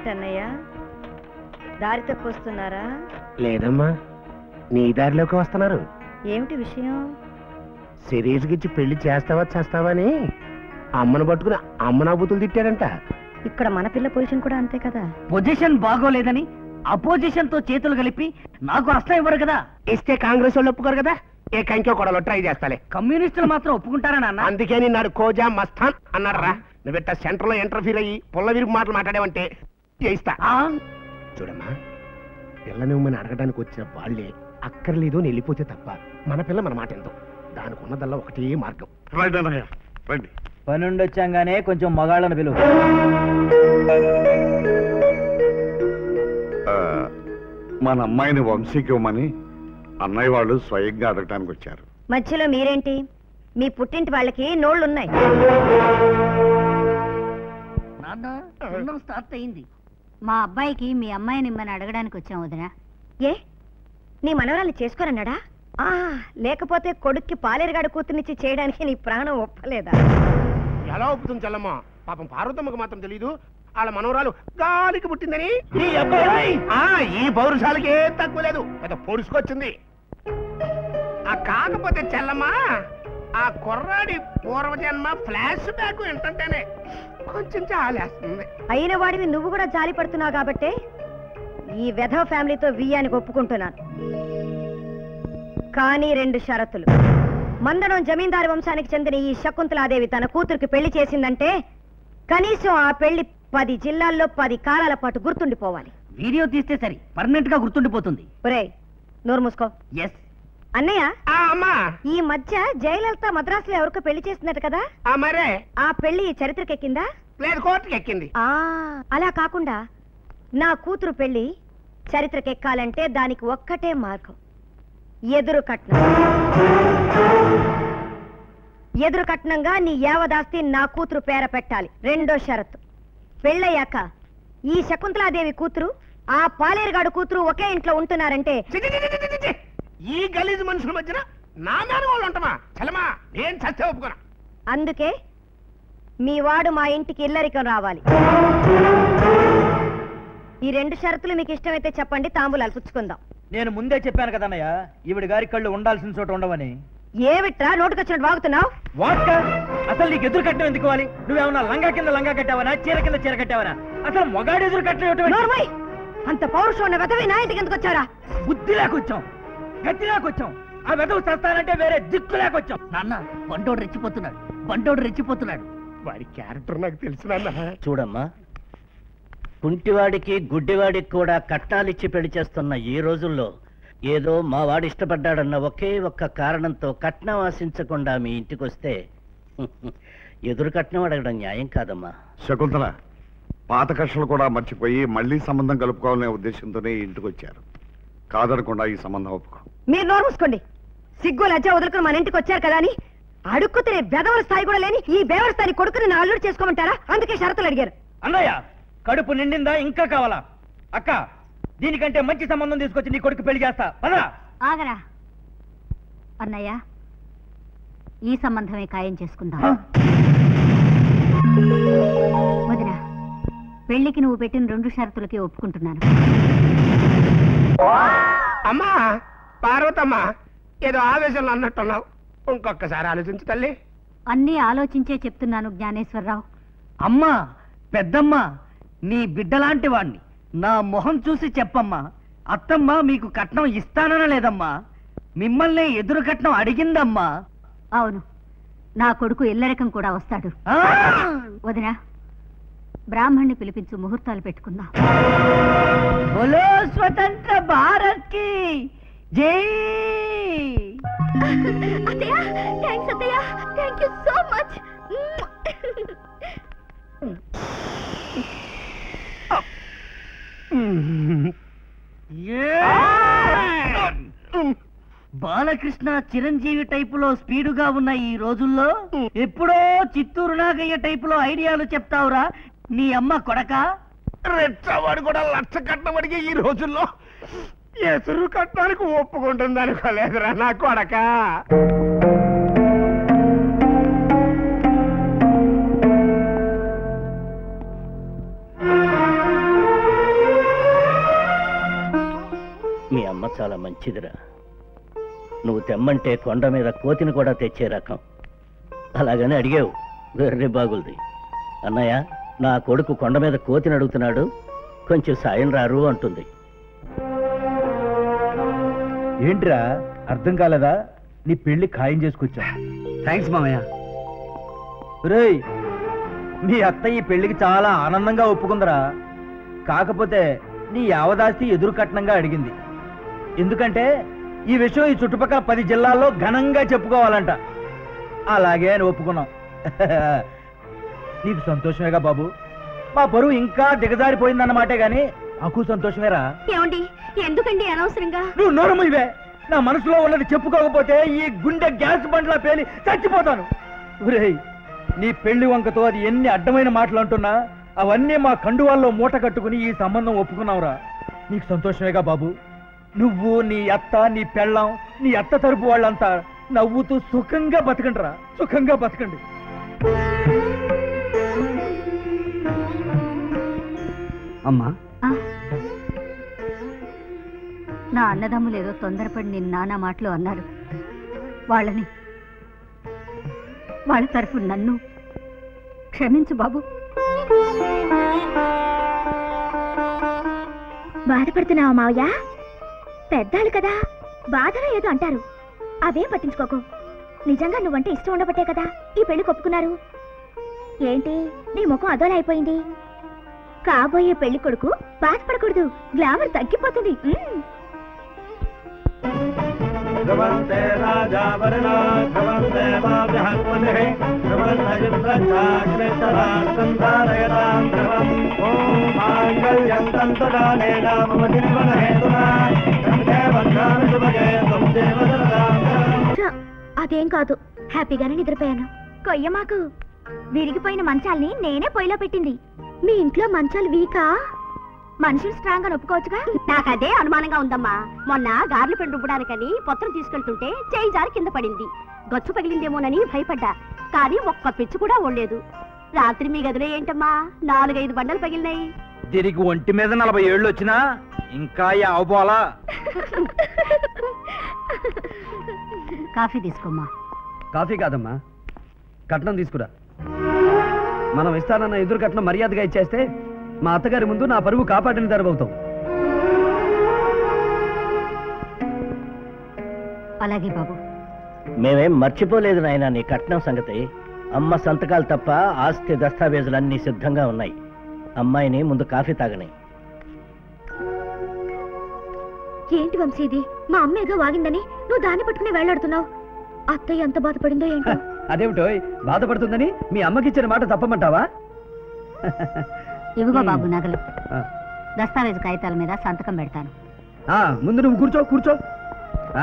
ఏంటన్నయ్య దారి తప్పొస్తున్నారా లేదమ్మా నీ దారిలోకి వస్తున్నారు ఏమిటి విషయం సిరీస్కి ఇచ్చి పెళ్లి చేస్తావా చేస్తావా అని అమ్మను పట్టుకుని అమ్మ నా బుతులు తిట్టారంట ఇక్కడ మన పిల్ల పొజిషన్ కూడా అంతే కదా పొజిషన్ బాగోలేదని అపోజిషన్ తో చేతులు కలిపి నాకు అస్తం ఇవ్వరు కదా ఇస్తే కాంగ్రెస్ వాళ్ళు ఒప్పుకోరు కదా ఏ కంకె కొడలో ట్రై చేస్తాలే కమ్యూనిస్టులు మాత్రం ఒప్పుకుంటారా నాన్న అందుకే నిన్నాడు కోజా మస్తాన్ అన్నారా నువ్వెట్ట సెంటర్ లో ఇంటర్ఫీర్ అయ్యి పుల్ల విరుగు మాటలు మాట్లాడావంటే చేయిస్తా ఆ? చూడమ్మా పిల్లనివ్వమని అడగడానికి వచ్చిన వాళ్ళే అక్కర్లేదు అని వెళ్ళిపోతే తప్ప మన పిల్ల మన మాట ఎంతో దానికి ఉన్నదల్లా ఒకటే మార్గం రైట్ అన్నయ్య రండి పనుండి వచ్చాగానే కొంచెం మగాళ్ళను పిలువు ఆ, మన అమ్మాయిని వంశీకి ఇవ్వమని అన్నయ్య వాళ్ళు స్వయంగా అడగటానికి వచ్చారు మధ్యలో మీరేంటి మీ పుట్టింటి వాళ్ళకి నోళ్ళున్నాయి నాన్న సున్నం స్టార్ట్ అయింది మా అబ్బాయికి మీ అమ్మాయిని ఇమ్మని అడగడానికి వచ్చాం వదిన ఏ నీ మనవరాలు చేసుకోరన్నాడా ఆ లేకపోతే కొడుక్కి పాలేరుగాడు కూతుర్నిచ్చి చేయడానికి నీ ప్రాణం ఒప్పలేదా ఎలా ఒప్పుతుంది చల్లమ్మ పాపం పార్వతమ్మకు మాత్రం తెలీదు వాళ్ళ మనవరాలు గాలికి పుట్టిందని ఆ, ఈ పౌరుషాలకి ఏం తక్కువ లేదు పెద్ద పొడుచుకొచ్చింది ఆ కాకపోతే చెల్లమ్మ ఆ కుర్రాడి పూర్వజన్మ ఫ్లాష్ బ్యాక్ ఏంటంటేనే కొంచెం చాలేస్తుంది అయిన వాడివి నువ్వు కూడా జాలి పడుతున్నావు కాబట్టే ఈ వెధవ ఫ్యామిలీతో వియ్యానికి ఒప్పుకుంటున్నాను కానీ రెండు షరతులు మందడం జమీందారు వంశానికి చెందిన ఈ శకుంతలాదేవి తన కూతురికి పెళ్లి చేసిందంటే కనీసం ఆ పెళ్లి పది జిల్లాల్లో పది కాలాల పాటు గుర్తుండిపోవాలి వీడియో తీస్తే సరి పర్మనెంట్ గా గుర్తుండిపోతుంది ఒరే నోరు మూసుకో ఎస్ అన్నయ్య ఆ అమ్మా ఈ మధ్య జయలలిత మద్రాసులో ఎవరికో పెళ్లి చేస్తున్నట్టు కదా ఆ మరే ఆ పెళ్లి చరిత్రకెక్కిందా లేదు కోర్టుకి ఎక్కింది ఆ అలా కాకుండా నా కూతురు పెళ్లి చరిత్రకెక్కాలంటే దానికి ఒక్కటే మార్గం ఎదురు కట్నం ఎదురు కట్నంగా నీ యావదాస్తి నా కూతురు పేర పెట్టాలి రెండో షరతు పెళ్ళయ్యాక ఈ శకుంతలాదేవి కూతురు ఆ పాలేరుగాడు కూతురు ఒకే ఇంట్లో ఉంటున్నారంటే చి, చి, చి, చి, చి, చి, చి. ఈ గలీజు మనుషుల మధ్యన నా మేన వాళ్ళు ఉంటామా చలమా నేను చస్తే ఒప్పుకోనా అందుకే మీ వాడు మా ఇంటికి ఇల్లరికం రావాలి ఈ రెండు షరతులు మీకు ఇష్టమైతే చెప్పండి తాంబూలాలు పుచ్చుకుందాం నేను ముందే చెప్పాను కదన్నయ్య ఈవిడ గారి కళ్ళు ఉండాల్సిన చోట ఉండవని ఏమిట్రా నోటుకొచ్చినట్టు వాగుతున్నావు వాట్ అసలు నీకు ఎదురు కట్టడం ఎందుకు ఇవ్వాలి నువ్వేమన్నా లంగా కింద లంగా కట్టావనా చీర కింద చీర కట్టావనా అసలు మొగాడు ఎదురు కట్టడం నోర్మై అంత పౌరుషం ఉన్న వెధవి నా ఇంటికి ఎందుకు వచ్చారా బుద్ధి లేకొచ్చాం గతి లేకొచ్చాం ఆ వెదవు చేస్తానంటే వేరే దిక్కు లేకొచ్చాం నాన్న బండోడు రెచ్చిపోతున్నాడు బండోడు రెచ్చిపోతున్నాడు వాడి క్యారెక్టర్ నాకు తెలిసిన చూడమ్మా కుంటివాడికి గుడ్డివాడికి కూడా కట్నాలిచ్చి పెళ్లి చేస్తున్న ఈ రోజుల్లో ఏదో మా వాడు ఇష్టపడ్డాడన్న ఒకే ఒక్క కారణంతో కట్నం ఆశించకుండా మీ ఇంటికి వస్తే ఎదురు కట్నం అడగడం న్యాయం కాదమ్మా శకుంతల పాత కక్షలు కూడా మర్చిపోయి మళ్ళీ సంబంధం కలుపుకోవాలనే ఉద్దేశంతోనే ఈ ఇంటికి వచ్చారు కాదనకుండా ఈ సంబంధం ఒప్పుకో మీరు నోరు మూసుకోండి సిగ్గు లజ్జ వదులుకుని మన ఇంటికి వచ్చారు కదా అని అడుక్కు తినే బెదవల స్థాయి కూడా లేని ఈ బేవర స్థాయి కొడుకుని నా అల్లుడు చేసుకోమంటారా అందుకే షరతులు అడిగారు అన్నయ్య కడుపు నిండిందా ఇంకా కావాలా అక్క దీనికంటే మంచి సంబంధం తీసుకొచ్చి నీ కొడుకు పెళ్లి చేస్తా పదా ఆగరా అన్నయ్య ఈ సంబంధమే ఖాయం చేసుకుందాం వదిన పెళ్లికి నువ్వు పెట్టిన రెండు షరతులకి ఒప్పుకుంటున్నాను అమ్మా పార్వతమ్మ ఏదో ఆవేశంలో అన్నట్టున్నావు ఇంకొకసారి ఆలోచించు తల్లి అన్నీ ఆలోచించే చెప్తున్నాను జ్ఞానేశ్వరరావు అమ్మా పెద్దమ్మ నీ బిడ్డలాంటి వాణ్ణి నా మొహం చూసి చెప్పమ్మా అత్తమ్మ మీకు కట్నం ఇస్తానన లేదమ్మా మిమ్మల్ని ఎదురు కట్నం అడిగిందమ్మా అవును నా కొడుకు ఇల్లరికం కూడా వస్తాడు ఆ! వదిన బ్రాహ్మణ్ణి పిలిపించు ముహూర్తాలు పెట్టుకుందాం బోలో స్వతంత్ర భారత్ కి జై థ్యాంక్స్ అత్తయ్య thank you so much Balakrishna Chiranjeevi టైపులో స్పీడుగా ఉన్న ఈ రోజుల్లో ఎప్పుడో చిత్తూరు నాగయ్య టైపులో ఐడియాలు చెప్తావురా నీ అమ్మ కొడక రెచ్చవాడు కూడా లక్ష కట్నం అడిగి ఈ రోజుల్లో ఎసురు కట్టడానికి ఒప్పుకుంటుంది అనుకోలేదురా నా కొడక చాలా మంచిదిరా నువ్వు తెమ్మంటే కొండ మీద కోతిని కూడా తెచ్చే రకం అలాగని అడిగావు వెర్రి బాగుంది అన్నయ్య నా కొడుకు కొండ మీద కోతిని అడుగుతున్నాడు కొంచెం సాయం రారు అంటుంది ఏంట్రా అర్థం కాలేదా నీ పెళ్లి ఖాయం చేసుకొచ్చా థ్యాంక్స్ మామయ్య రేయ్ మీ అత్త ఈ పెళ్లికి చాలా ఆనందంగా ఒప్పుకుందరా కాకపోతే నీ యావదాస్తి ఎదురు కట్నంగా అడిగింది ఎందుకంటే ఈ విషయం ఈ చుట్టుపక్కల పది జిల్లాల్లో ఘనంగా చెప్పుకోవాలంట అలాగే అని ఒప్పుకున్నాం నీకు సంతోషమేగా బాబు మా బరువు ఇంకా దిగజారిపోయిందన్నమాటే గాని నాకు సంతోషమేరా ఏమండి ఎందుకండి అనవసరంగా నువ్వు నోరము ఇవే నా మనసులో ఉన్నది చెప్పుకోకపోతే ఈ గుండె గ్యాస్ బండ్లా పేలి చచ్చిపోతాను ఒరేయ్ నీ పెళ్లి వంకతో అది ఎన్ని అడ్డమైన మాటలు అంటున్నా అవన్నీ మా కండువాల్లో మూట కట్టుకుని ఈ సంబంధం ఒప్పుకున్నావురా నీకు సంతోషమేగా బాబు నువ్వు నీ అత్త నీ పెళ్ళాం నీ అత్త తరపు వాళ్ళంతా నవ్వుతూ సుఖంగా బతకండిరా సుఖంగా బతకండి అమ్మా ఆ? నా అన్నదమ్ములు ఏదో తొందరపడి నేను నానా మాటలు అన్నారు వాళ్ళని వాళ్ళ తరఫు నన్ను క్షమించు బాబు బాధపడుతున్నావా మావయ్య పెద్దాళ్ళు కదా బాధలో ఏదో అంటారు అవేం పట్టించుకోకు నిజంగా నువ్వంటే ఇష్టం ఉండబట్టే కదా ఈ పెళ్లి కొప్పుకున్నారు ఏంటి నీ ముఖం అదోలా అయిపోయింది కాబోయే పెళ్లి కొడుకు బాధపడకూడదు గ్లామర్ తగ్గిపోతుంది ఉమ్. ఛ, అదేం కాదు హ్యాపీగానే నిద్రపోయాను కొయ్య మాకు విరిగిపోయిన మంచాల్ని నేనే పొయ్యిలో పెట్టింది మీ ఇంట్లో మంచాలు వీకా మనుషులు స్ట్రాంగ్ అని ఒప్పుకోవచ్చుగా నాకు అదే అనుమానంగా ఉందమ్మా మొన్న గార్లు పెండు రుబ్బడానికని పొత్రం తీసుకెళ్తుంటే చేయి జారి కింద పడింది గచ్చు పగిలిందేమోనని భయపడ్డా కానీ ఒక్క పిచ్చు కూడా ఓడలేదు రాత్రి మీ గదిలో ఏంటమ్మా నాలుగైదు బండలు పగిలినాయి దీనికి ఒంటి మీద నలభై ఏళ్ళు వచ్చినా ఇంకా యావబోలా కాఫీ తీసుకోమ్మా కాఫీ కాదమ్మా కట్నం తీసుకురా మనం ఇస్తానన్న ఎదురు కట్నం మర్యాదగా ఇచ్చేస్తే మా అత్తగారి ముందు నా పరువు కాపాడిన తెరవవుతావు అలాగే బాబు మేమేం మర్చిపోలేదు నాయనా నీ కట్నం సంగతి అమ్మ సంతకాలు తప్ప ఆస్తి దస్తావేజులన్నీ సిద్ధంగా ఉన్నాయి అమ్మాయిని ముందు కాఫీ తాగని ఏంటి వంశీ ఇది మా అమ్మ ఏదో వాగిందని నువ్వు దాన్ని పట్టుకుని వేలాడుతున్నావు అత్తయ్య ఎంత బాధపడిందో ఏంటో అదేమిటో బాధపడుతుందని మీ అమ్మకిచ్చిన మాట తప్పమంటావా ఇవిగో మ్. బాబు నగలు ఆ, దస్తావేజు కాగితాల మీద సంతకం పెడతాను ఆ, ముందు నువ్వు కూర్చో కూర్చో ఆ.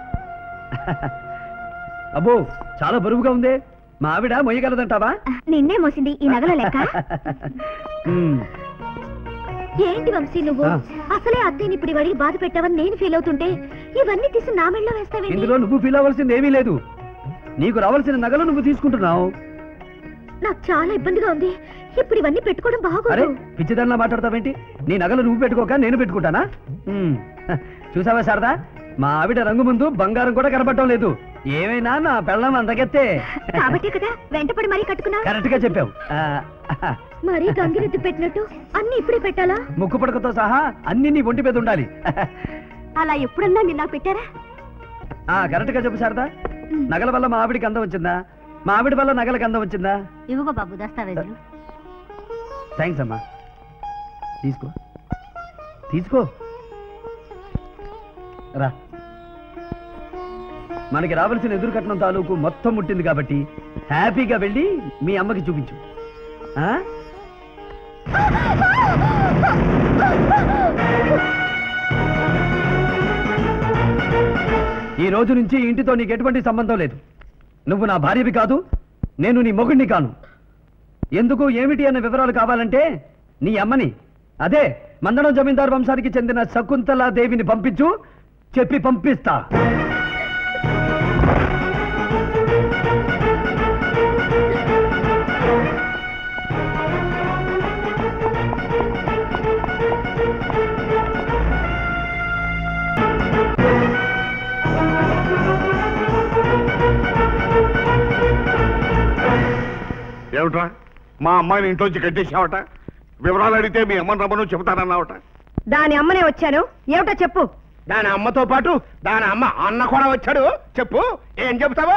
అబ్బో చాలా బరువుగా ఉంది మా ఆవిడ మొయ్యగలదంటావా నిన్నే మోసింది ఈ నగల లెక్క ఉమ్, ఏంటి వంశీ నువ్వు ఆ. అసలే అత్తయ్యని ఇప్పుడు ఇవాడికి బాధ పెట్టావని నేను ఫీల్ అవుతుంటే ఇవన్నీ తీసి నా మెళ్ళలో వేస్తావేంటి ఇందులో నువ్వు ఫీల్ అవ్వాల్సింది ఏమీ లేదు నీకు రావాల్సిన నగలు నువ్వు తీసుకుంటున్నావు నాకు చాలా ఇబ్బందిగా ఉంది ఇప్పుడు ఇవన్నీ పెట్టుకోవడం అరే బాగోదు పిచ్చిదానిలా మాట్లాడతావేంటి నీ నగలు నువ్వు పెట్టుకోక నేను పెట్టుకుంటానా ఉమ్, హ, చూసావా శారదా మా ఆవిడ రంగు ముందు బంగారం కూడా కనపడటం లేదు ఏమైనా నా పెళ్ళం అందగెత్తే కాబట్టే కదా వెంటపడి మరీ కట్టుకున్నా కరెక్ట్ గా చెప్పావు ఆ, మరీ గంగిరెద్దు పెట్టినట్టు అన్ని ఇప్పుడే పెట్టాలా ముక్కు పడకతో సహా అన్ని నీ ఒంటి మీద ఉండాలి అలా ఎప్పుడన్నా నిన్న పెట్టారా ఆ కరెక్ట్ గా చెప్పు శారదా నగల వల్ల మా ఆవిడికి అందం వచ్చిందా మా ఆవిడ వల్ల నగలకి అందం వచ్చిందా ఇవిగో బాబు దస్తావేజులు థ్యాంక్స్ అమ్మా తీసుకో తీసుకో రా మనకి రావాల్సిన ఎదురు కట్నం తాలూకు మొత్తం ముట్టింది కాబట్టి హ్యాపీగా వెళ్ళి మీ అమ్మకి చూపించు ఆ? ఈ రోజు నుంచి ఈ ఇంటితో నీకు ఎటువంటి సంబంధం లేదు నువ్వు నా భార్యవి కాదు నేను నీ మొగుడిని కాను ఎందుకు ఏమిటి అన్న వివరాలు కావాలంటే నీ అమ్మని అదే మందడం జమీందారు వంశానికి చెందిన శకుంతలా దేవిని పంపించు చెప్పి పంపిస్తా ఏమిట్రా మా అమ్మాయిని ఇంట్లోంచి కట్టేసావట వివరాలు అడిగితే మీ అమ్మని రమ్మను చెబుతానన్నావట దాని అమ్మనే వచ్చాను ఏమిటో చెప్పు దాని అమ్మతో పాటు దాని అమ్మ అన్న కూడా వచ్చాడు చెప్పు ఏం చెబుతావో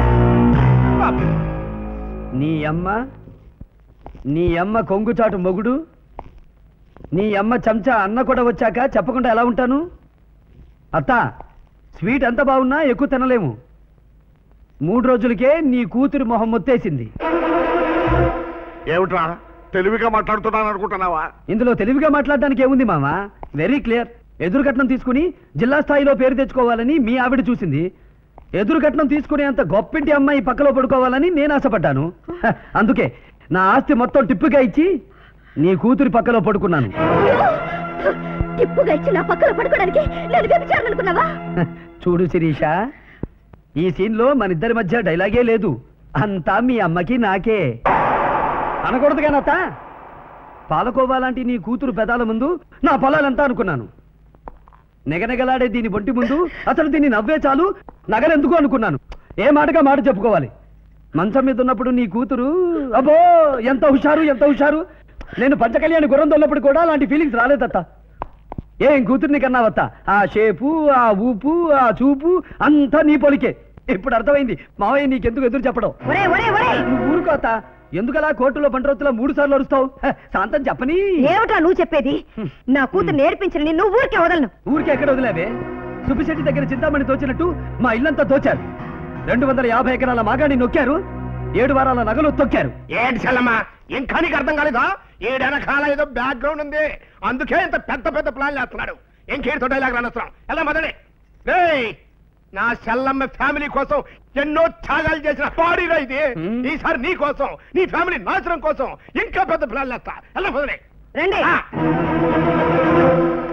నీ అమ్మ నీ అమ్మ కొంగుచాటు మొగుడు నీ అమ్మ చెంచా అన్న కూడా వచ్చాక చెప్పకుండా ఎలా ఉంటాను అత్త స్వీట్ ఎంత బాగున్నా ఎక్కువ తినలేము మూడు రోజులకే నీ కూతురు మొహం మొత్తేసింది ఏమిట్రా తెలివిగా మాట్లాడుతున్నాను అనుకుంటున్నావా ఇందులో తెలివిగా మాట్లాడడానికి ఏముంది మామ వెరీ క్లియర్ ఎదురు కట్నం తీసుకుని జిల్లా స్థాయిలో పేరు తెచ్చుకోవాలని మీ ఆవిడ చూసింది ఎదురు కట్నం తీసుకునే అంత గొప్పింటి అమ్మాయి పక్కలో పడుకోవాలని నేను ఆశపడ్డాను హ, అందుకే నా ఆస్తి మొత్తం టిప్పుగా ఇచ్చి నీ కూతురి పక్కలో పడుకున్నాను టిప్పుగా ఇచ్చి నా పక్కన పడుకోవడానికి నేను వ్యభిచారాలనుకున్నావా హ, చూడు శిరీష ఈ సీన్లో మన ఇద్దరి మధ్య డైలాగే లేదు అంతా మీ అమ్మకి నాకే అనకూడదు కానత్త పాలకోవా లాంటి నీ కూతురు పెదాల ముందు నా పొలాలంతా అనుకున్నాను నెగనెగలాడే దీని బొంటి ముందు అసలు దీన్ని నవ్వే చాలు నగరెందుకు అనుకున్నాను ఏ మాటగా మాట చెప్పుకోవాలి మంచం మీద ఉన్నప్పుడు నీ కూతురు అబ్బో ఎంత హుషారు ఎంత హుషారు నేను పంచకళ్యాణి గుర్రం దొల్లప్పుడు కూడా అలాంటి ఫీలింగ్స్ రాలేదత్త ఏం కూతుర్ని కన్నావత్త ఆ షేపు ఆ ఊపు ఆ చూపు అంతా నీ పొలికే ఇప్పుడు అర్థమైంది మావయ్య నీకెందుకు ఎదురు చెప్పడం ఒరే ఒరే ఒరే నువ్వు ఊరుకోత ఎందుకలా కోర్టులో బండ్రోతులో మూడు సార్లు అరుస్తావు హ, శాంతం చెప్పని ఏమిటా నువ్వు చెప్పేది నా కూతురు నేర్పించిన నువ్వు ఊరికే వదలను ఊరికి ఎక్కడ వదిలేవే సుబ్బిశెట్టి దగ్గర చింతామణి తోచినట్టు మా ఇల్లంతా తోచారు రెండు వందల యాభై ఎకరాల మాగాని నొక్కారు ఏడు వారాల నగలు తొక్కారు ఏంటి చెల్లమ్మా ఇంకా నీకు అర్థం కాలేదా ఏడెనకాల ఏదో బ్యాక్గ్రౌండ్ ఉంది అందుకే ఇంత పెద్ద పెద్ద ప్లాన్ చేస్తున్నాడు ఇంకేటితో డైలాగ్ రానొస్తున్నాం ఎలా మొదలే రేయ్ నా చెల్లమ్మ ఫ్యామిలీ కోసం ఎన్నో త్యాగాలు చేసిన బాడీరా ఇది హ్మ్. ఈసారి నీ కోసం నీ ఫ్యామిలీ నాశనం కోసం ఇంకా పెద్ద ప్లాన్ చేస్తా ఎలా మొదలే రండి ఆ.